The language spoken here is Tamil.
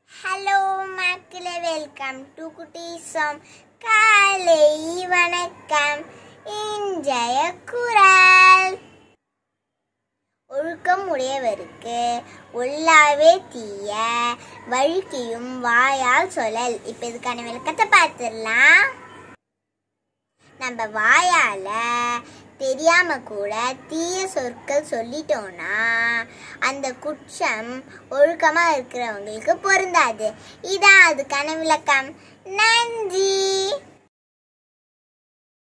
ஹலோ மக்களே வெல்கம் டு குட்டீசம் காலை வணக்கம் இன்றைய குரல் ஒழுக்கம் உடையவருக்கு உள்ளாவே தீய வழுக்கியும் வாயால் சொல்லல் இப்போ இதுக்கான விளக்கத்தை பார்த்துடலாம் நம்ம வாயால தெரியாம கூட தீய சொற்கள் சொல்லிட்டோம்னா அந்த குற்றம் ஒழுக்கமா இருக்கிறவங்களுக்கு பொருந்தாது இதான் அதுக்கான விளக்கம் நன்றி